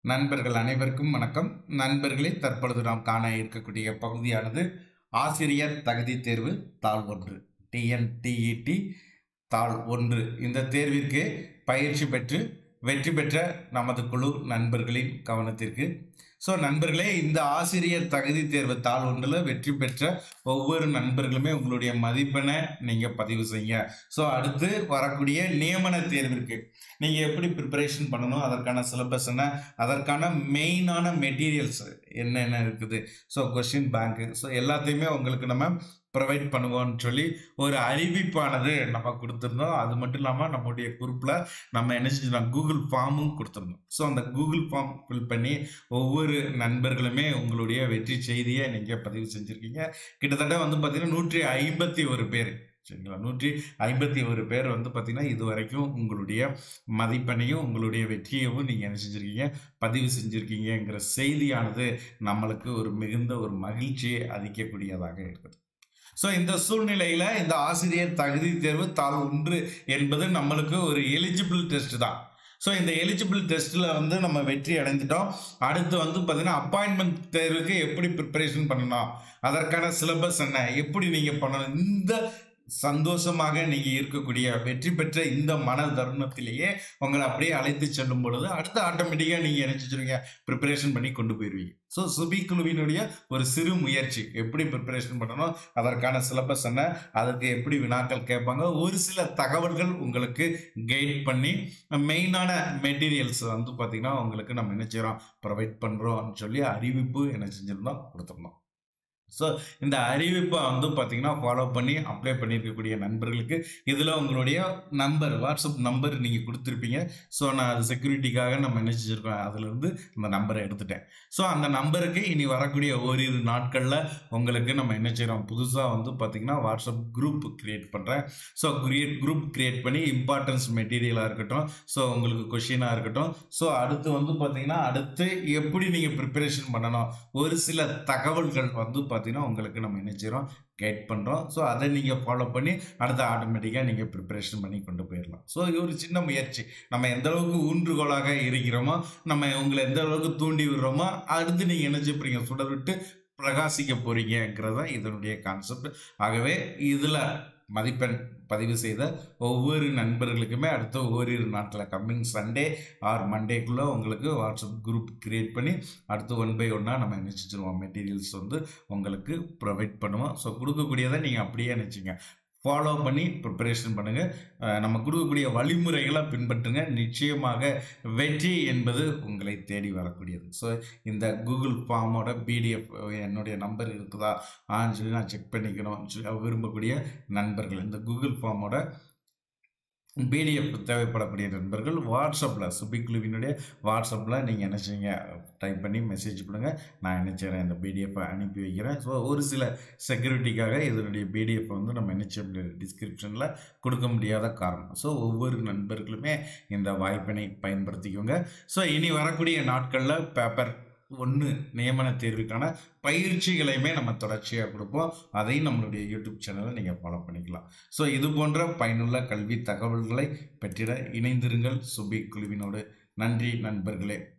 நண்பர்கள் அனைவருக்கும் வணக்கம் நண்பர்களே தற்பொழுது நாம் காண இருக்கக்கூடிய பகுதியானது ஆசிரியர் தகுதி தேர்வு தாள் ஒன்று டிஎன்டிஇடி தாள் ஒன்று இந்த தேர்விற்கு பயிற்சி பெற்று வெற்றி பெற்ற நமது குழு நண்பர்களின் கவனத்திற்கு ஸோ நண்பர்களே இந்த ஆசிரியர் தகுதி தேர்வு தாள் ஒன்றில் வெற்றி பெற்ற ஒவ்வொரு நண்பர்களுமே உங்களுடைய மதிப்பெண்ணை நீங்கள் பதிவு செய்யுங்க ஸோ அடுத்து வரக்கூடிய நியமன தேர்விற்கு நீங்கள் எப்படி ப்ரிப்பரேஷன் பண்ணணும் அதற்கான சிலபஸ் என்ன அதற்கான மெயினான மெட்டீரியல்ஸ் என்னென்ன இருக்குது ஸோ கொஷின் பேங்க்கு ஸோ எல்லாத்தையுமே உங்களுக்கு நம்ம ப்ரொவைட் பண்ணுவோம்னு சொல்லி ஒரு அறிவிப்பானது நம்ம கொடுத்துருந்தோம் அது மட்டும் இல்லாமல் நம்முடைய குரூப்பில் நம்ம என்ன செஞ்சோம் கூகுள் ஃபார்மும் கொடுத்துருந்தோம் ஸோ அந்த கூகுள் ஃபார்ம் ஃபில் பண்ணி ஒவ்வொரு நண்பர்களுமே உங்களுடைய வெற்றி செய்தியை நீங்கள் பதிவு செஞ்சுருக்கீங்க கிட்டத்தட்ட வந்து பார்த்தீங்கன்னா நூற்றி ஐம்பத்தி ஒரு பேர் சரிங்களா நூற்றி ஐம்பத்தி ஒரு பேர் வந்து பார்த்தீங்கன்னா இது வரைக்கும் உங்களுடைய மதிப்பெண்ணையும் உங்களுடைய வெற்றியவும் நீங்கள் என்ன செஞ்சுருக்கீங்க பதிவு செஞ்சுருக்கீங்கிற செய்தியானது நம்மளுக்கு ஒரு மிகுந்த ஒரு மகிழ்ச்சியை அளிக்கக்கூடியதாக இருக்குது ஸோ இந்த சூழ்நிலையில் இந்த ஆசிரியர் தகுதி தேர்வு தாள் ஒன்று என்பது நம்மளுக்கு ஒரு எலிஜிபிள் டெஸ்ட் தான் ஸோ இந்த எலிஜிபிள் டெஸ்ட்டில் வந்து நம்ம வெற்றி அடைந்துட்டோம் அடுத்து வந்து பார்த்தீங்கன்னா அப்பாயின்மெண்ட் தேர்வுக்கு எப்படி ப்ரிப்பரேஷன் பண்ணணும் அதற்கான சிலபஸ் என்ன எப்படி நீங்கள் பண்ணணும் இந்த சந்தோஷமாக நீங்கள் இருக்கக்கூடிய வெற்றி பெற்ற இந்த மன தருணத்திலேயே உங்களை அப்படியே அழைத்து செல்லும் பொழுது அடுத்து ஆட்டோமேட்டிக்காக நீங்கள் என்ன செஞ்சுருவீங்க ப்ரிப்பரேஷன் பண்ணி கொண்டு போயிடுவீங்க ஸோ சுபி குழுவினுடைய ஒரு சிறு முயற்சி எப்படி ப்ரிப்பரேஷன் பண்ணணும் அதற்கான சிலபஸ் என்ன அதற்கு எப்படி வினாக்கள் கேட்பாங்க ஒரு சில தகவல்கள் உங்களுக்கு கைட் பண்ணி மெயினான மெட்டீரியல்ஸ் வந்து பார்த்திங்கன்னா உங்களுக்கு நம்ம என்ன செய்கிறோம் ப்ரொவைட் பண்ணுறோம்னு சொல்லி அறிவிப்பு என்ன செஞ்சுருந்தோம் கொடுத்துருந்தோம் ஸோ இந்த அறிவிப்பை வந்து பார்த்தீங்கன்னா ஃபாலோ பண்ணி அப்ளை பண்ணியிருக்கக்கூடிய நண்பர்களுக்கு இதில் உங்களுடைய நம்பர் வாட்ஸ்அப் நம்பர் நீங்கள் கொடுத்துருப்பீங்க ஸோ நான் அது செக்யூரிட்டிக்காக நம்ம என்ன செஞ்சுருக்கோம் அதிலிருந்து இந்த நம்பரை எடுத்துட்டேன் ஸோ அந்த நம்பருக்கு இனி வரக்கூடிய ஓரிரு நாட்களில் உங்களுக்கு நம்ம என்ன செய்கிறோம் புதுசாக வந்து பார்த்திங்கன்னா வாட்ஸ்அப் குரூப் க்ரியேட் பண்ணுறேன் ஸோ கிரியேட் குரூப் க்ரியேட் பண்ணி இம்பார்ட்டன்ஸ் மெட்டீரியலாக இருக்கட்டும் ஸோ உங்களுக்கு கொஷினாக இருக்கட்டும் ஸோ அடுத்து வந்து பார்த்தீங்கன்னா அடுத்து எப்படி நீங்கள் ப்ரிப்பரேஷன் பண்ணணும் ஒரு சில தகவல்கள் வந்து பார்த்தீங்கன்னா உங்களுக்கு நம்ம என்ன செய்கிறோம் கைட் பண்ணுறோம் ஸோ அதை நீங்கள் ஃபாலோ பண்ணி அடுத்து ஆட்டோமேட்டிக்காக நீங்கள் ப்ரிப்பரேஷன் பண்ணி கொண்டு போயிடலாம் ஸோ இது ஒரு சின்ன முயற்சி நம்ம எந்த அளவுக்கு ஊன்றுகோலாக இருக்கிறோமோ நம்ம உங்களை எந்த அளவுக்கு தூண்டி விடுறோமோ அடுத்து நீங்கள் என்ன செய்ய சுடர் விட்டு பிரகாசிக்க போகிறீங்கிறது தான் இதனுடைய கான்செப்ட் ஆகவே இதில் மதிப்பெண் பதிவு செய்த ஒவ்வொரு நண்பர்களுக்குமே அடுத்த ஓரிரு நாட்டில் கம்மிங் சண்டே ஆர் மண்டேக்குள்ளே உங்களுக்கு வாட்ஸ்அப் குரூப் க்ரியேட் பண்ணி அடுத்து ஒன் பை ஒன்னாக நம்ம நினச்சிச்சிருவோம் மெட்டீரியல்ஸ் வந்து உங்களுக்கு ப்ரொவைட் பண்ணுவோம் ஸோ கொடுக்கக்கூடியதை நீங்கள் அப்படியே நினச்சிங்க ஃபாலோ பண்ணி ப்ரிப்பரேஷன் பண்ணுங்கள் நம்ம கொடுக்கக்கூடிய வழிமுறைகளை பின்பற்றுங்க நிச்சயமாக வெற்றி என்பது உங்களை தேடி வரக்கூடியது ஸோ இந்த கூகுள் ஃபார்மோட பிடிஎஃப் என்னுடைய நம்பர் இருக்குதா ஆன்னு சொல்லி நான் செக் பண்ணிக்கணும் சொல்லி விரும்பக்கூடிய நண்பர்கள் இந்த கூகுள் ஃபார்மோட பிடிஎஃப் தேவைப்படக்கூடிய நண்பர்கள் வாட்ஸ்அப்பில் சுபிக்குழுவினுடைய வாட்ஸ்அப்பில் நீங்கள் என்ன செய்யுங்க டைப் பண்ணி மெசேஜ் பண்ணுங்கள் நான் என்ன செய்கிறேன் இந்த பிடிஎஃப்பை அனுப்பி வைக்கிறேன் ஸோ ஒரு சில செக்யூரிட்டிக்காக இதனுடைய பிடிஎஃப் வந்து நம்ம என்ன செய்ய முடியாது டிஸ்கிரிப்ஷனில் கொடுக்க முடியாத காரணம் ஸோ ஒவ்வொரு நண்பர்களுமே இந்த வாய்ப்பினை பயன்படுத்திக்கோங்க ஸோ இனி வரக்கூடிய நாட்களில் பேப்பர் ஒன்று நியமன தேர்வுக்கான பயிற்சிகளையுமே நம்ம தொடர்ச்சியாக கொடுப்போம் அதையும் நம்மளுடைய யூடியூப் சேனலில் நீங்கள் ஃபாலோ பண்ணிக்கலாம் ஸோ இது போன்ற பயனுள்ள கல்வி தகவல்களை பெற்றிட இணைந்திருங்கள் சுபி குழுவினோடு நன்றி நண்பர்களே